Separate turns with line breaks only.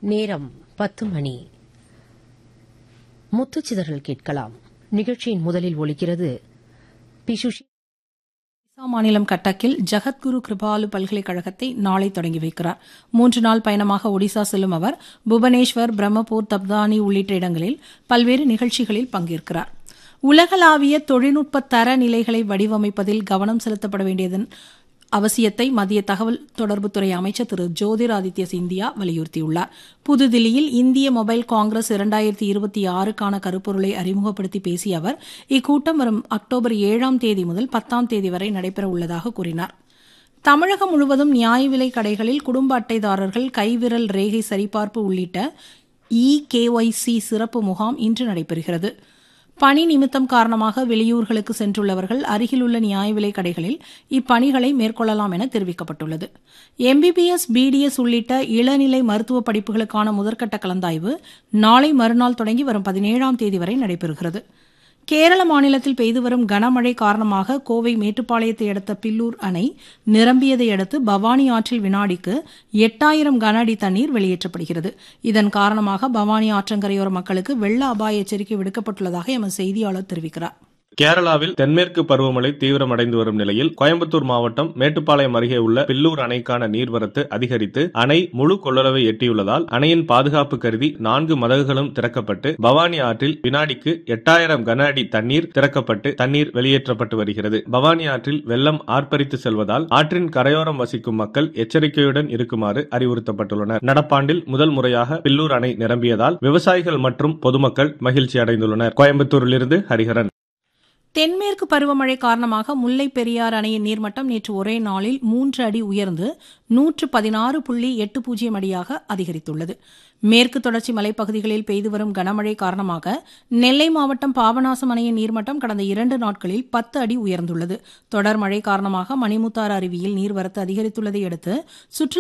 நேரம் பத்து மணி முத்துச்சிதறல் கேட்கலாம் நிகழ்ச்சியின் முதலில் ஒலிக்கிறது பிஷுஷி
ஒடிசா மாநிலம் கட்டக்கில் ஜகத்குரு கிருபாலு பல்கலைக்கழகத்தை நாளை தொடங்கி வைக்கிறார் மூன்று நாள் பயணமாக ஒடிசா செல்லும் அவர் புவனேஸ்வர் பிரம்மபூர் தப்தானி உள்ளிட்ட இடங்களில் பல்வேறு நிகழ்ச்சிகளில் பங்கேற்கிறார் உலகளாவிய தொழில்நுட்ப தர நிலைகளை வடிவமைப்பதில் கவனம் செலுத்தப்பட வேண்டியதன் அவசியத்தை மத்திய தகவல் தொடர்புத்துறை அமைச்சர் திரு ஜோதிர் ஆதித்ய சிந்தியா வலியுறுத்தியுள்ளார் புதுதில்லியில் இந்திய மொபைல் காங்கிரஸ் இரண்டாயிரத்தி இருபத்தி ஆறுக்கான கருப்பொருளை அறிமுகப்படுத்தி பேசிய அவர் இக்கூட்டம் வரும் அக்டோபர் ஏழாம் தேதி முதல் பத்தாம் தேதி வரை நடைபெற உள்ளதாக கூறினார் தமிழகம் முழுவதும் நியாய விலை கடைகளில் குடும்ப அட்டைதாரர்கள் கைவிரல் ரேகை சரிபார்ப்பு உள்ளிட்ட இ கேஒய்சி சிறப்பு முகாம் இன்று நடைபெறுகிறது பணி நிமித்தம் காரணமாக வெளியூர்களுக்கு சென்றுள்ளவர்கள் அருகிலுள்ள நியாய விலை கடைகளில் இப்பணிகளை மேற்கொள்ளலாம் என தெரிவிக்கப்பட்டுள்ளது எம்பிபிஎஸ் பிடிஎஸ் உள்ளிட்ட இளநிலை மருத்துவ படிப்புகளுக்கான முதற்கட்ட கலந்தாய்வு நாளை மறுநாள் தொடங்கி வரும் பதினேழாம் தேதி வரை நடைபெறுகிறது கேரள மாநிலத்தில் பெய்து வரும் கனமழை காரணமாக கோவை மேட்டுப்பாளையத்தை அடுத்த பில்லூர் அணை நிரம்பியதை அடுத்து பவானி ஆற்றில் வினாடிக்கு எட்டாயிரம் கன அடி தண்ணீர் வெளியேற்றப்படுகிறது இதன் காரணமாக பவானி ஆற்றங்கரையோர மக்களுக்கு வெள்ள அபாய எச்சரிக்கை விடுக்கப்பட்டுள்ளதாக எமது செய்தியாளர் தெரிவிக்கிறார்
கேரளாவில் தென்மேற்கு பருவமழை தீவிரமடைந்து வரும் நிலையில் கோயம்புத்தூர் மாவட்டம் மேட்டுப்பாளையம் அருகே உள்ள பில்லூர் அணைக்கான நீர்வரத்து அதிகரித்து அணை முழு கொள்ளளவை எட்டியுள்ளதால் அணையின் பாதுகாப்பு கருதி நான்கு மதகுகளும் திறக்கப்பட்டு பவானி ஆற்றில் வினாடிக்கு எட்டாயிரம் கன அடி தண்ணீர் திறக்கப்பட்டு தண்ணீர் வெளியேற்றப்பட்டு வருகிறது பவானி ஆற்றில் வெள்ளம் ஆர்ப்பரித்து செல்வதால் ஆற்றின் கரையோரம் வசிக்கும் மக்கள் எச்சரிக்கையுடன் இருக்குமாறு அறிவுறுத்தப்பட்டுள்ளனர் நடப்பாண்டில் முதல் முறையாக பில்லூர் அணை நிரம்பியதால் விவசாயிகள் மற்றும் பொதுமக்கள் மகிழ்ச்சி அடைந்துள்ளனர் கோயம்புத்தூரிலிருந்து ஹரிஹரன்
தென்மேற்கு பருவமழை காரணமாக முல்லை பெரியார் அணையின் நீர்மட்டம் நேற்று ஒரே நாளில் மூன்று அடி உயர்ந்து நூற்று பதினாறு புள்ளி எட்டு பூஜ்ஜியம் அடியாக அதிகரித்துள்ளது மேற்கு தொடர்ச்சி மலைப்பகுதிகளில் பெய்து வரும் கனமழை காரணமாக நெல்லை மாவட்டம் பாபநாசம் அணையின் நீர்மட்டம் கடந்த இரண்டு நாட்களில் பத்து அடி உயர்ந்துள்ளது தொடர் மழை காரணமாக மணிமுத்தாறு அருவியில் நீர்வரத்து அதிகரித்துள்ளதை அடுத்து சுற்றுலா